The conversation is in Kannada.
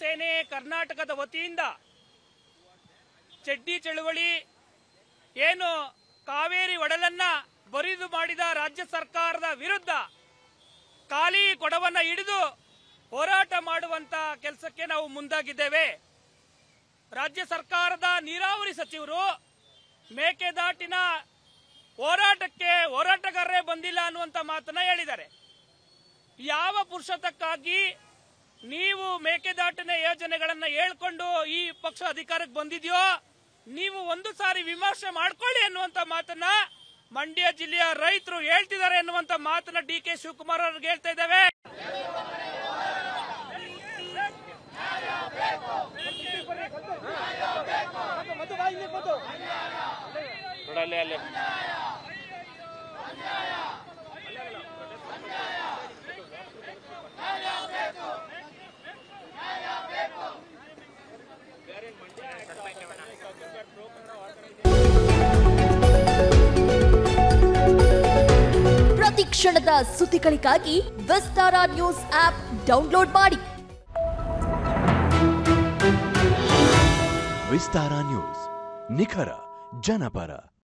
ಸೇನೆ ಕರ್ನಾಟಕದ ವತಿಯಿಂದ ಚಡ್ಡಿ ಚಳುವಳಿ ಏನು ಕಾವೇರಿ ಒಡಲನ್ನ ಬರಿದು ಮಾಡಿದ ರಾಜ್ಯ ಸರ್ಕಾರದ ವಿರುದ್ಧ ಖಾಲಿ ಕೊಡವನ್ನ ಹಿಡಿದು ಹೋರಾಟ ಮಾಡುವಂತ ಕೆಲಸಕ್ಕೆ ನಾವು ಮುಂದಾಗಿದ್ದೇವೆ ರಾಜ್ಯ ಸರ್ಕಾರದ ನೀರಾವರಿ ಸಚಿವರು ಮೇಕೆದಾಟಿನ ಹೋರಾಟಕ್ಕೆ ಹೋರಾಟಗಾರರೇ ಬಂದಿಲ್ಲ ಅನ್ನುವಂತ ಮಾತನ್ನ ಹೇಳಿದ್ದಾರೆ ಯಾವ ಪುರುಷತ್ವಕ್ಕಾಗಿ ನೀವು ಮೇಕೆದಾಟಿನ ಯೋಜನೆಗಳನ್ನ ಹೇಳ್ಕೊಂಡು ಈ ಪಕ್ಷ ಅಧಿಕಾರಕ್ಕೆ ಬಂದಿದೆಯೋ ನೀವು ಒಂದು ಸಾರಿ ವಿಮರ್ಶೆ ಮಾಡ್ಕೊಳ್ಳಿ ಅನ್ನುವಂತ ಮಾತನ್ನ ಮಂಡ್ಯ ಜಿಲ್ಲೆಯ ರೈತರು ಹೇಳ್ತಿದ್ದಾರೆ ಅನ್ನುವಂತ ಮಾತನ್ನ ಡಿ ಕೆ ಶಿವಕುಮಾರ್ ಅವ್ರಿಗೆ ಹೇಳ್ತಾ ಇದ್ದೇವೆ ನೋಡಲ್ಲಿ ಅಲ್ಲಿ ಪ್ರತಿ ಕ್ಷಣದ ಸುದ್ದಿಗಳಿಗಾಗಿ ವಿಸ್ತಾರ ನ್ಯೂಸ್ ಆಪ್ ಡೌನ್ಲೋಡ್ ಮಾಡಿ ವಿಸ್ತಾರ ನ್ಯೂಸ್ ನಿಖರ ಜನಪರ